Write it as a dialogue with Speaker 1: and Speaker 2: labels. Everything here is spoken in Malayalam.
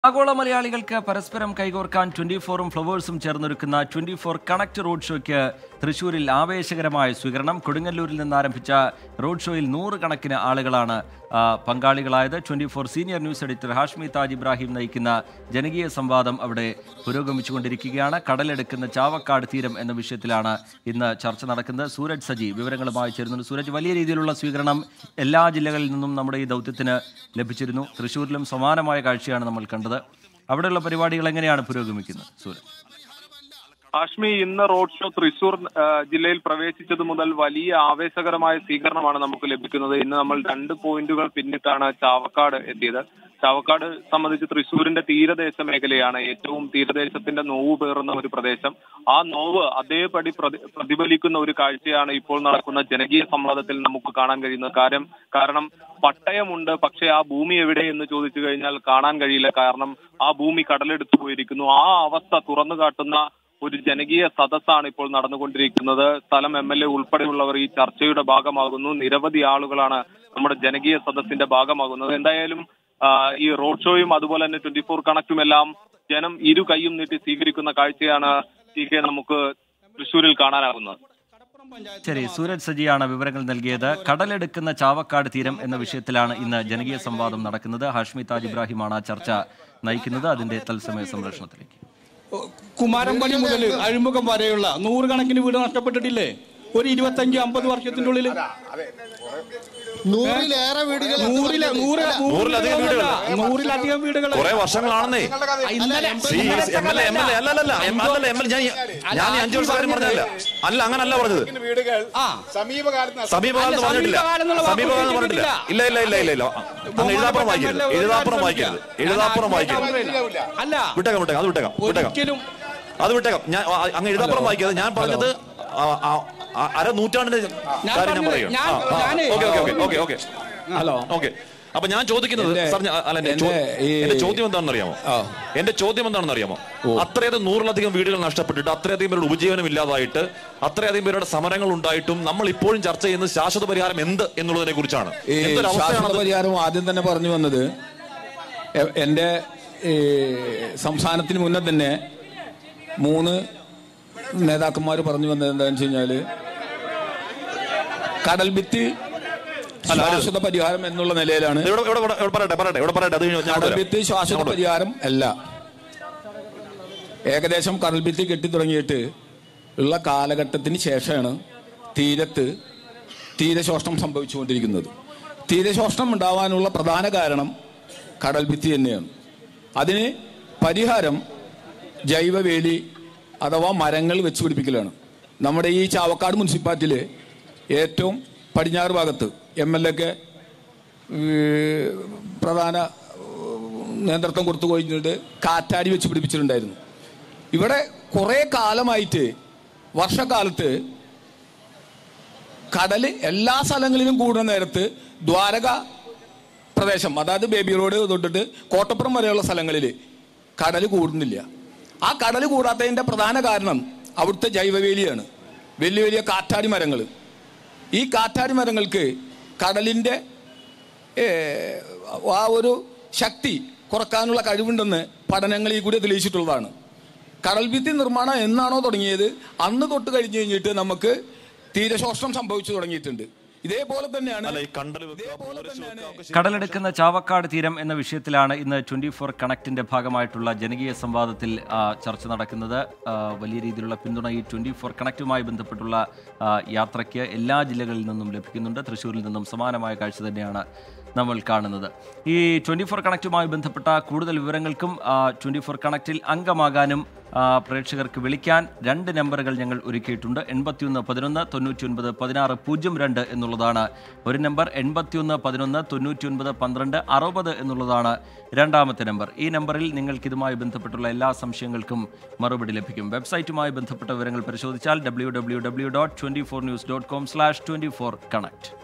Speaker 1: ആഗോള മലയാളികൾക്ക് പരസ്പരം കൈകോർക്കാൻ ട്വന്റി ഫോറും ഫ്ലവേഴ്സും ചേർന്നൊരുക്കുന്ന ട്വന്റി ഫോർ കണക്ട് റോഡ് ഷോയ്ക്ക് തൃശൂരിൽ ആവേശകരമായ സ്വീകരണം കൊടുങ്ങല്ലൂരിൽ നിന്ന് ആരംഭിച്ച റോഡ് ഷോയിൽ നൂറുകണക്കിന് ആളുകളാണ് ആ, പങ്കാളികളായത് twenty four senior news editor Hashmi Taj Ibrahim നയിക്കുന്ന ജനകീയ സംവാദം അവിടെ പുരോഗമിച്ചുകൊണ്ടിരിക്കുകയാണ് കടലെടുക്കുന്ന ചാവക്കാട് തീരം എന്ന വിഷയത്തിലാണ് ഇന്ന് ചർച്ച നടക്കുന്നത് സൂരജ് സജി വിവരങ്ങളുമായി ചേരുന്നുണ്ട് സൂരജ് വലിയ രീതിയിലുള്ള സ്വീകരണം എല്ലാ ജില്ലകളിൽ നിന്നും നമ്മുടെ ഈ ദൗത്യത്തിന് ലഭിച്ചിരുന്നു തൃശ്ശൂരിലും സമാനമായ കാഴ്ചയാണ് നമ്മൾ കണ്ടത് അവിടെയുള്ള പരിപാടികൾ എങ്ങനെയാണ് പുരോഗമിക്കുന്നത് സൂരജ്
Speaker 2: ആഷ്മി ഇന്ന് റോഡ് ഷോ തൃശൂർ ആ, ജില്ലയിൽ പ്രവേശിച്ചത് മുതൽ വലിയ ആവേശകരമായ സ്വീകരണമാണ് നമുക്ക് ലഭിക്കുന്നത് ഇന്ന് നമ്മൾ രണ്ട് പോയിന്റുകൾ പിന്നിട്ടാണ് ചാവക്കാട് എത്തിയത് ചാവക്കാട് സംബന്ധിച്ച് തൃശൂരിന്റെ തീരദേശ മേഖലയാണ് ഏറ്റവും തീരദേശത്തിന്റെ നോവ് പേറുന്ന ഒരു പ്രദേശം ആ നോവ് അതേപടി പ്രതി- പ്രതിഫലിക്കുന്ന ഒരു കാഴ്ചയാണ് ഇപ്പോൾ നടക്കുന്ന ജനകീയ സംവാദത്തിൽ നമുക്ക് കാണാൻ കഴിയുന്നത് കാര്യം കാരണം പട്ടയമുണ്ട് പക്ഷെ ആ ഭൂമി എവിടെ എന്ന് ചോദിച്ചു കഴിഞ്ഞാൽ കാണാൻ കഴിയില്ല കാരണം ആ ഭൂമി കടലെടുത്തു പോയിരിക്കുന്നു ആ അവസ്ഥ തുറന്നു കാട്ടുന്ന ഒരു ജനകീയ സദസ്സാണ് ഇപ്പോൾ നടന്നുകൊണ്ടിരിക്കുന്നത് സ്ഥലം എം എൽ എ ഉൾപ്പെടെയുള്ളവർ ഈ ചർച്ചയുടെ ഭാഗമാകുന്നു നിരവധി ആളുകളാണ് നമ്മുടെ ജനകീയ സദസ്സിന്റെ ഭാഗമാകുന്നത് എന്തായാലും ആ, ഈ റോഡ് ഷോയും അതുപോലെ തന്നെ ട്വന്റി ഫോർ കണക്റ്റും എല്ലാം ജനം ഇരു കൈയും നീട്ടി സ്വീകരിക്കുന്ന കാഴ്ചയാണ് ടി കെ നമുക്ക് തൃശ്ശൂരിൽ കാണാനാകുന്നത്
Speaker 1: ശരി സൂരജ് സജിയാണ് വിവരങ്ങൾ നൽകിയത് കടലെടുക്കുന്ന ചാവക്കാട് തീരം എന്ന വിഷയത്തിലാണ് ഇന്ന് ജനകീയ സംവാദം നടക്കുന്നത് ഹാഷ്മി താജ് ഇബ്രാഹിമാണ് ആ ചർച്ച നയിക്കുന്നത് അതിന്റെ തത്സമയ സംരക്ഷണത്തിലേക്ക്
Speaker 3: കുമാരമ്പള്ളി മുതൽ അഴിമുഖം വരെയുള്ള നൂറുകണക്കിന് വീട് നഷ്ടപ്പെട്ടിട്ടില്ലേ ഒരു ഇരുപത്തഞ്ച് അമ്പത് വർഷത്തിന്റെ ഉള്ളിൽ
Speaker 4: നൂറിലേറെ വീടുകൾ
Speaker 3: നൂറിലെ നൂറ്
Speaker 5: നൂറിലധികം വീടുകൾ.
Speaker 3: നൂറിലധികം വീടുകൾ
Speaker 5: കുറെ വർഷങ്ങളാണെന്നേ
Speaker 3: ഇന്നലെ
Speaker 5: C M L A M L A അല്ലല്ല M L A M L ഞാൻ ഞാൻ ഈ അഞ്ചു വർഷം കാര്യം പറഞ്ഞതല്ല അല്ല അങ്ങനല്ല പറഞ്ഞത്
Speaker 4: വീടുകൾ
Speaker 3: ആ
Speaker 4: സമീപകാലത്ത്
Speaker 5: സമീപകാലത്ത്
Speaker 3: അല്ല,
Speaker 5: പറഞ്ഞിട്ടില്ല
Speaker 3: സമീപകാലം എന്നുള്ള വാക്ക്
Speaker 5: സമീപകാലത്ത് പറഞ്ഞിട്ടില്ല ഇല്ല ഇല്ല ഇല്ല ഇല്ല ഇല്ല അങ്ങ് എഴുതാപ്പുറം വായിക്കരുത് എഴുതാപ്പുറം വായിക്കരുത് എഴുതാപ്പുറം വായിക്കരുത്
Speaker 3: അല്ല
Speaker 5: വിട്ടേക്കാം വിട്ടേക്കാം അത് വിട്ടേക്കാം വിട്ടേക്കാം
Speaker 3: ഒരിക്കലും
Speaker 5: അത് വിട്ടേക്കാം ഞാൻ ആ, അങ്ങ് എഴുതാപ്പുറം വായിക്കരുത് ഞാൻ പറഞ്ഞത് ആ, ആ, ആ, അര നൂറ്റാണ്ടിന്റെ
Speaker 3: ഞാൻ
Speaker 5: കാര്യം ഞാൻ
Speaker 3: പറഞ്ഞത്
Speaker 5: പറയുകയാണ്
Speaker 3: ഞാൻ-
Speaker 5: ആ, ആ,
Speaker 3: ഞാനേ-
Speaker 5: okay okay okay okay okay
Speaker 3: hello
Speaker 5: okay അപ്പൊ ഞാൻ ചോദിക്കുന്നത്
Speaker 3: എന്റെ-
Speaker 5: സാർ ഞാൻ- അല്ല എന്റെ ചോ-
Speaker 3: എന്റെ ഈ-
Speaker 5: എന്റെ ചോദ്യം എന്താണെന്ന് അറിയാമോ
Speaker 3: ആ.
Speaker 5: എന്റെ ചോദ്യം എന്താണെന്ന് അറിയാമോ അത്രയധികം നൂറിലധികം വീടുകൾ നഷ്ടപ്പെട്ടിട്ട് അത്രയധികം പേരുടെ ഉപജീവനം ഇല്ലാതായിട്ട് അത്രയധികം പേരുടെ സമരങ്ങൾ ഉണ്ടായിട്ടും നമ്മൾ ഇപ്പോഴും ചർച്ച ചെയ്യുന്നത് ശാശ്വത പരിഹാരം എന്ത് എന്നുള്ളതിനെ കുറിച്ചാണ്
Speaker 3: ഈ
Speaker 5: എന്തൊരു
Speaker 3: ശാശ്വത
Speaker 5: അവസ്ഥയാണ്
Speaker 3: പരിഹാരം ആദ്യം തന്നെ പറഞ്ഞു വന്നത് എ- എന്റെ ഈ സംസ്ഥാനത്തിന് മുന്നേ തന്നെ മൂന്ന് നേതാക്കന്മാർ പറഞ്ഞു വന്നത് എന്താണെന്ന് വെച്ച് കഴിഞ്ഞാല് കടൽ ഭിത്തി ശാശ്വത പരിഹാരം എന്നുള്ള നിലയിലാണ്
Speaker 5: ഇവിടെ ഇവിടെ ഇവിടെ ഇവിടെ പറയട്ടെ പറയട്ടെ ഇവിടെ പറയട്ടെ അത് കഴിഞ്ഞ് ഞാൻ
Speaker 3: കടൽ
Speaker 5: വരാം.
Speaker 3: ഭിത്തി ശാശ്വത
Speaker 5: അങ്ങോട്ട് വരാം.
Speaker 3: പരിഹാരം അല്ല ഏകദേശം കടൽ ഭിത്തി കെട്ടി തുടങ്ങിയിട്ട് ഉള്ള കാലഘട്ടത്തിന് ശേഷമാണ് തീരത്ത് തീരശോഷണം സംഭവിച്ചുകൊണ്ടിരിക്കുന്നത് തീരശോഷണം ഉണ്ടാവാനുള്ള പ്രധാന കാരണം കടൽ ഭിത്തി തന്നെയാണ് അതിന് പരിഹാരം ജൈവവേലി അഥവാ മരങ്ങൾ വെച്ച് പിടിപ്പിക്കലാണ് നമ്മുടെ ഈ ചാവക്കാട് മുനിസിപ്പാലിറ്റിയിൽ ഏറ്റവും പടിഞ്ഞാറ് ഭാഗത്ത് എം എൽ എക്ക് പ്രധാന നേതൃത്വം കൊടുത്തു കഴിഞ്ഞിട്ട് കാറ്റാടി വെച്ച് പിടിപ്പിച്ചിട്ടുണ്ടായിരുന്നു ഇവിടെ കുറെ കാലമായിട്ട് വർഷക്കാലത്ത് കടല് എല്ലാ സ്ഥലങ്ങളിലും കൂടുന്ന നേരത്ത് ദ്വാരക പ്രദേശം അതായത് ബേബി റോഡ് തൊട്ടിട്ട് കോട്ടപ്പുറം വരെയുള്ള സ്ഥലങ്ങളിൽ കടൽ കൂടുന്നില്ല ആ കടൽ കൂടാത്തതിന്റെ പ്രധാന കാരണം അവിടുത്തെ ജൈവവേലിയാണ് വലിയ വലിയ കാറ്റാടി മരങ്ങൾ ഈ കാറ്റാടി മരങ്ങൾക്ക് കടലിന്റെ ഏ, ആ ഒരു ശക്തി കുറക്കാനുള്ള കഴിവുണ്ടെന്ന് പഠനങ്ങൾ ഈ കൂടി തെളിയിച്ചിട്ടുള്ളതാണ് കടൽ ഭിത്തി നിർമ്മാണം എന്നാണോ തുടങ്ങിയത് അന്ന് തൊട്ട് കഴിഞ്ഞ് കഴിഞ്ഞിട്ട് നമുക്ക് തീരശോഷണം സംഭവിച്ചു തുടങ്ങിയിട്ടുണ്ട് ഇതേപോലെ തന്നെയാണ്
Speaker 5: അല്ല ഈ കണ്ടൽ വെക്കുക ഫോറസ്റ്റ് വെക്കുക ഒക്കെ ശരി.
Speaker 1: കടലെടുക്കുന്ന ചാവക്കാട് തീരം എന്ന വിഷയത്തിലാണ് ഇന്ന് ട്വന്റി ഫോർ കണക്റ്റിന്റെ ഭാഗമായിട്ടുള്ള ജനകീയ സംവാദത്തിൽ ആ, ചർച്ച നടക്കുന്നത് ആ, വലിയ രീതിയിലുള്ള പിന്തുണ ഈ ട്വന്റി ഫോർ കണക്റ്റുമായി ബന്ധപ്പെട്ടുള്ള ആ, യാത്രയ്ക്ക് എല്ലാ ജില്ലകളിൽ നിന്നും ലഭിക്കുന്നുണ്ട് തൃശ്ശൂരിൽ നിന്നും സമാനമായ കാഴ്ച തന്നെയാണ് നമ്മൾ കാണുന്നത് ഈ ട്വന്റി ഫോർ കണക്റ്റുമായി ബന്ധപ്പെട്ട കൂടുതൽ വിവരങ്ങൾക്കും ട്വന്റി ഫോർ കണക്റ്റിൽ അംഗമാകാനും ആ, പ്രേക്ഷകർക്ക് വിളിക്കാൻ രണ്ട് നമ്പറുകൾ ഞങ്ങൾ ഒരുക്കിയിട്ടുണ്ട് എൺപത്തിയൊന്ന് പതിനൊന്ന് തൊണ്ണൂറ്റി ഒൻപത് പതിനാറ് പൂജ്യം രണ്ട് എന്നുള്ളതാണ് ഒരു നമ്പർ എൺപത്തിയൊന്ന് പതിനൊന്ന് തൊണ്ണൂറ്റി ഒൻപത് പന്ത്രണ്ട് അറുപത് എന്നുള്ളതാണ് രണ്ടാമത്തെ നമ്പർ ഈ നമ്പറിൽ നിങ്ങൾക്ക് ഇതുമായി ബന്ധപ്പെട്ടുള്ള എല്ലാ സംശയങ്ങൾക്കും മറുപടി ലഭിക്കും വെബ്സൈറ്റുമായി ബന്ധപ്പെട്ട വിവരങ്ങൾ പരിശോധിച്ചാൽ W W W dot twenty four news dot com slash twenty four connect